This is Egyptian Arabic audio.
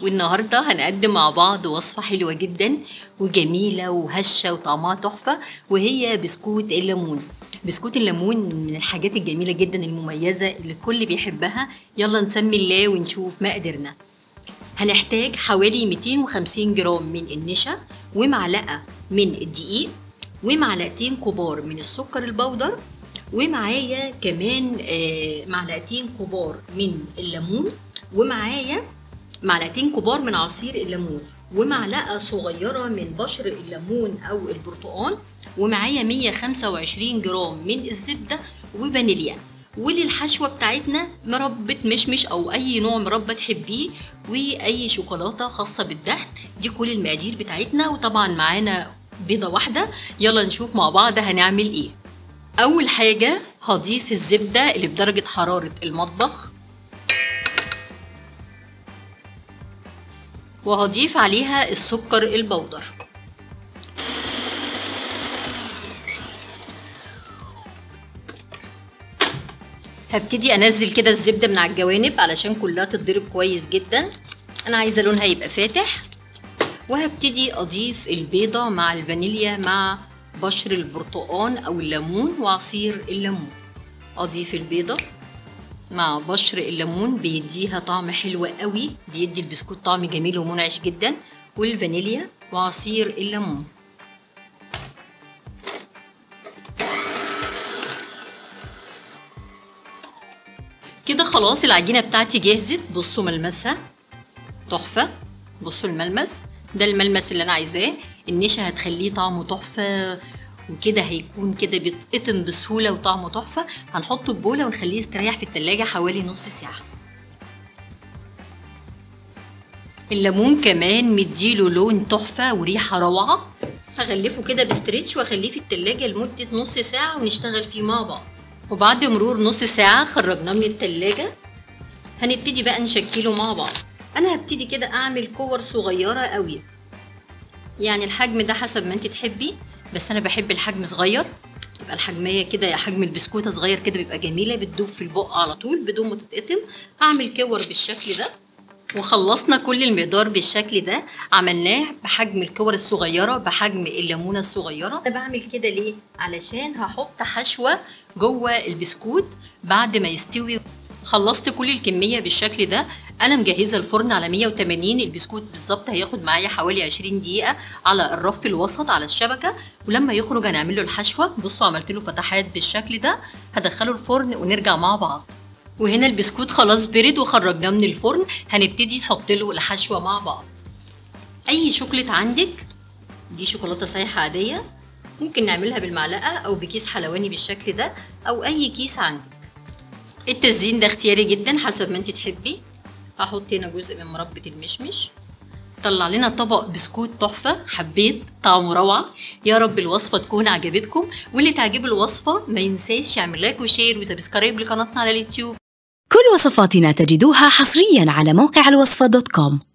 والنهارده هنقدم مع بعض وصفة حلوة جدا وجميلة وهشة وطعمها تحفة وهي بسكوت الليمون بسكوت الليمون من الحاجات الجميلة جدا المميزة اللي الكل بيحبها يلا نسمي الله ونشوف مقاديرنا هنحتاج حوالي 250 جرام من النشا ومعلقة من الدقيق ومعلقتين كبار من السكر البودر ومعايا كمان آه، معلقتين كبار من الليمون ومعايا معلقتين كبار من عصير الليمون ومعلقة صغيرة من بشر الليمون أو البرتقال ومعايا 125 جرام من الزبدة وفانيليا وللحشوة بتاعتنا مربى مشمش أو أي نوع مربى تحبيه وأي شوكولاتة خاصة بالدهن دي كل المقادير بتاعتنا وطبعا معانا بيضة واحدة يلا نشوف مع بعض هنعمل ايه أول حاجة هضيف الزبدة اللي بدرجة حرارة المطبخ وهضيف عليها السكر البودر هبتدي انزل كده الزبده من على الجوانب علشان كلها تتضرب كويس جدا انا عايزه لونها يبقى فاتح وهبتدي اضيف البيضه مع الفانيليا مع بشر البرتقان او الليمون وعصير الليمون اضيف البيضه مع بشر الليمون بيديها طعم حلو قوي بيدي البسكوت طعم جميل ومنعش جدا والفانيليا وعصير الليمون كده خلاص العجينه بتاعتي جهزت بصوا ملمسها تحفه بصوا الملمس ده الملمس اللي انا عايزاه النشا هتخليه طعمه تحفه وكده هيكون كده بيتقطم بسهوله وطعمه تحفه هنحطه في بوله ونخليه يستريح في التلاجة حوالي نص ساعه الليمون كمان مديله لون تحفه وريحه روعه هغلفه كده بستريتش واخليه في التلاجة لمده نص ساعه ونشتغل فيه مع بعض وبعد مرور نص ساعه خرجناه من التلاجة هنبتدي بقى نشكله مع بعض انا هبتدي كده اعمل كور صغيره قوي يعني الحجم ده حسب ما انت تحبي بس انا بحب الحجم صغير تبقى الحجميه كده يا حجم البسكوته صغير كده بيبقى جميله بتدوب في البق على طول بدون ما تتقطم هعمل كور بالشكل ده وخلصنا كل المقدار بالشكل ده عملناه بحجم الكور الصغيرة بحجم الليمونة الصغيرة أنا بعمل كده ليه؟ علشان هحط حشوة جوه البسكوت بعد ما يستوي خلصت كل الكمية بالشكل ده أنا مجهزة الفرن على 180 البسكوت بالظبط هياخد معايا حوالي 20 دقيقة على الرف الوسط على الشبكة ولما يخرج هنعمل له الحشوة بصوا عملت له فتحات بالشكل ده هدخله الفرن ونرجع مع بعض وهنا البسكوت خلاص برد وخرجناه من الفرن هنبتدي نحط له الحشوة مع بعض أي شوكليت عندك دي شوكولاتة سايحة عادية ممكن نعملها بالمعلقة أو بكيس حلواني بالشكل ده أو أي كيس عندك التزيين ده اختياري جدا حسب ما انت تحبي هحط هنا جزء من مربى المشمش طلع لنا طبق بسكوت تحفه حبيت طعمه روعه يا رب الوصفه تكون عجبتكم واللي تعجبه الوصفه ما ينساش يعمل لايك وشير وسبسكرايب لقناتنا على اليوتيوب كل وصفاتنا تجدوها حصريا على موقع الوصفة دوت كوم